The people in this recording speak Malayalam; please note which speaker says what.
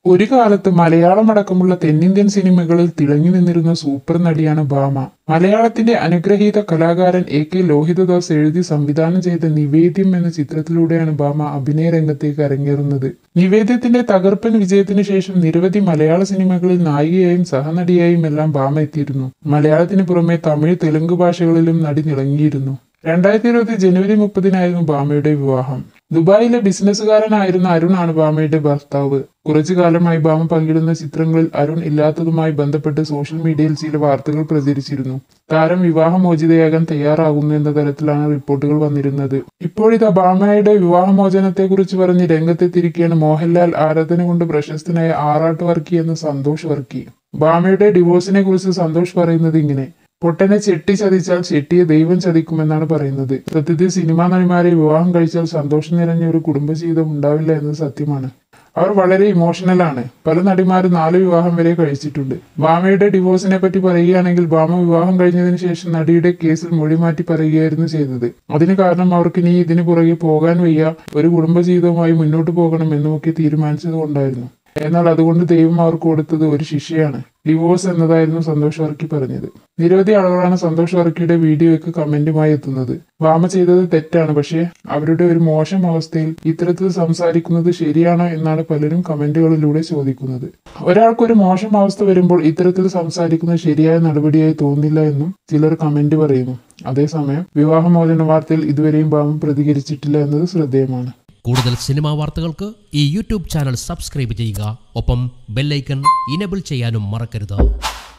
Speaker 1: ഒരു കാലത്ത് മലയാളം അടക്കമുള്ള തെന്നിന്ത്യൻ സിനിമകളിൽ തിളങ്ങി നിന്നിരുന്ന സൂപ്പർ നടിയാണ് ഭാമ മലയാളത്തിന്റെ അനുഗ്രഹീത കലാകാരൻ എ കെ ലോഹിതദാസ് എഴുതി സംവിധാനം ചെയ്ത നിവേദ്യം എന്ന ചിത്രത്തിലൂടെയാണ് ഭാമ അഭിനയ രംഗത്തേക്ക് അരങ്ങേറുന്നത് നിവേദ്യത്തിന്റെ തകർപ്പൻ വിജയത്തിന് ശേഷം നിരവധി മലയാള സിനിമകളിൽ നായികയായും സഹനടിയായും എല്ലാം ഭാമ എത്തിയിരുന്നു മലയാളത്തിന് പുറമെ തമിഴ് തെലുങ്ക് ഭാഷകളിലും നടി തിളങ്ങിയിരുന്നു രണ്ടായിരത്തി ഇരുപത്തി ജനുവരി മുപ്പതിനായിരുന്നു ഭാമയുടെ വിവാഹം ദുബായിലെ ബിസിനസ്സുകാരനായിരുന്ന അരുണാണ് ഭാമയുടെ ഭർത്താവ് കുറച്ചു കാലമായി ഭാമ പങ്കിടുന്ന ചിത്രങ്ങളിൽ അരുൺ ഇല്ലാത്തതുമായി ബന്ധപ്പെട്ട് സോഷ്യൽ മീഡിയയിൽ ചില വാർത്തകൾ പ്രചരിച്ചിരുന്നു താരം വിവാഹമോചിതയാകാൻ തയ്യാറാകുന്നു എന്ന തരത്തിലാണ് റിപ്പോർട്ടുകൾ വന്നിരുന്നത് ഇപ്പോഴിതാ ഭാമയുടെ വിവാഹമോചനത്തെക്കുറിച്ച് പറഞ്ഞ് രംഗത്തെത്തിയിരിക്കുകയാണ് മോഹൻലാൽ ആരാധന കൊണ്ട് പ്രശസ്തനായ ആറാട്ട് വർക്കി എന്ന സന്തോഷ് വർക്കി ഭാമയുടെ ഡിവോഴ്സിനെ കുറിച്ച് സന്തോഷ് പറയുന്നത് ഇങ്ങനെ പൊട്ടനെ ചെട്ടി ചതിച്ചാൽ ചെട്ടിയെ ദൈവം ചതിക്കുമെന്നാണ് പറയുന്നത് സത്യത്തിൽ സിനിമാ നടിമാരെ വിവാഹം കഴിച്ചാൽ സന്തോഷം നിറഞ്ഞ ഒരു കുടുംബജീവിതം ഉണ്ടാവില്ല എന്നത് സത്യമാണ് അവർ വളരെ ഇമോഷണൽ ആണ് പല നടിമാരും നാല് വിവാഹം വരെ കഴിച്ചിട്ടുണ്ട് ഭാമയുടെ ഡിവോഴ്സിനെ പറ്റി പറയുകയാണെങ്കിൽ ഭാമ വിവാഹം കഴിഞ്ഞതിന് ശേഷം നടിയുടെ കേസിൽ മൊഴി മാറ്റി പറയുകയായിരുന്നു ചെയ്തത് അതിന് കാരണം അവർക്ക് ഇനി ഇതിന് പുറകെ പോകാൻ വയ്യ ഒരു കുടുംബജീവിതവുമായി മുന്നോട്ട് പോകണം എന്നുമൊക്കെ തീരുമാനിച്ചത് കൊണ്ടായിരുന്നു എന്നാൽ അതുകൊണ്ട് ദൈവം അവർക്ക് കൊടുത്തത് ഒരു ശിക്ഷയാണ് ഡിവോഴ്സ് എന്നതായിരുന്നു സന്തോഷ് വർക്കി പറഞ്ഞത് നിരവധി ആളുകളാണ് സന്തോഷ് വർക്കിയുടെ വീഡിയോയ്ക്ക് കമന്റുമായി എത്തുന്നത് വാമ ചെയ്തത് തെറ്റാണ് പക്ഷേ അവരുടെ ഒരു മോശം അവസ്ഥയിൽ ഇത്തരത്തിൽ സംസാരിക്കുന്നത് ശരിയാണോ എന്നാണ് പലരും കമന്റുകളിലൂടെ ചോദിക്കുന്നത് ഒരാൾക്കൊരു മോശം അവസ്ഥ വരുമ്പോൾ ഇത്തരത്തിൽ സംസാരിക്കുന്നത് ശരിയായ നടപടിയായി തോന്നില്ല എന്നും ചിലർ കമന്റ് പറയുന്നു അതേസമയം വിവാഹമോചന വാർത്തയിൽ ഇതുവരെയും ഭാമം പ്രതികരിച്ചിട്ടില്ല എന്നത് ശ്രദ്ധേയമാണ്
Speaker 2: കൂടുതൽ സിനിമാ വാർത്തകൾക്ക് ഈ യൂട്യൂബ് ചാനൽ സബ്സ്ക്രൈബ് ചെയ്യുക ഒപ്പം ബെല്ലൈക്കൺ ഇനബിൾ ചെയ്യാനും മറക്കരുത്